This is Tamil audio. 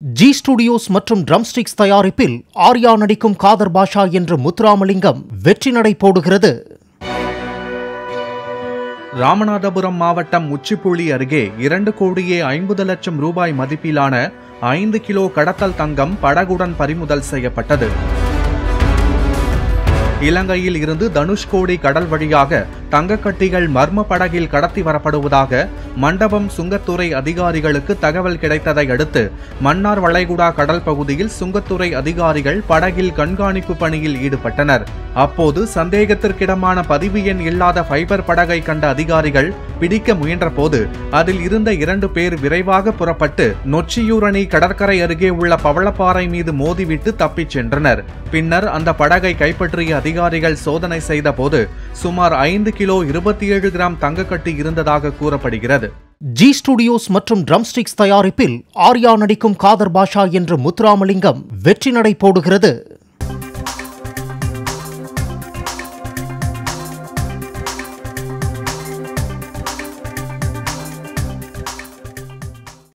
ஜி ஸ்டுடியோஸ் மற்றும் ட்ரம்ஸ்டிக்ஸ் தயாரிப்பில் ஆர்யா நடிக்கும் காதர் பாஷா என்ற முத்துராமலிங்கம் வெற்றி நடை போடுகிறது ராமநாதபுரம் மாவட்டம் உச்சிப்புள்ளி அருகே இரண்டு கோடியே ஐம்பது லட்சம் ரூபாய் மதிப்பிலான ஐந்து கிலோ கடத்தல் தங்கம் படகுடன் பறிமுதல் செய்யப்பட்டது இலங்கையில் இருந்து தனுஷ்கோடி கடல் வழியாக தங்கக்கட்டிகள் மர்ம படகில் கடத்தி வரப்படுவதாக மண்டபம் சுங்கத்துறை அதிகாரிகளுக்கு தகவல் கிடைத்ததை அடுத்து மன்னார் வளைகுடா கடல் பகுதியில் சுங்கத்துறை அதிகாரிகள் படகில் கண்காணிப்பு பணியில் ஈடுபட்டனர் அப்போது சந்தேகத்திற்கிடமான பதிவு எண் இல்லாத ஃபைபர் படகை கண்ட அதிகாரிகள் பிடிக்க முயன்றபோது அதில் இருந்த இரண்டு பேர் விரைவாக புறப்பட்டு நொச்சியூரணி கடற்கரை அருகே உள்ள பவளப்பாறை மீது மோதிவிட்டு தப்பிச் சென்றனர் பின்னர் அந்த படகை கைப்பற்றிய அதிகாரிகள் சோதனை செய்தபோது சுமார் ஐந்து கிலோ இருபத்தி ஏழு கிராம் தங்கக்கட்டி இருந்ததாக கூறப்படுகிறது ஜி ஸ்டுடியோஸ் மற்றும் ட்ரம்ஸ்டிக்ஸ் தயாரிப்பில் ஆர்யா நடிக்கும் காதர் பாஷா என்ற முத்துராமலிங்கம் வெற்றி நடை போடுகிறது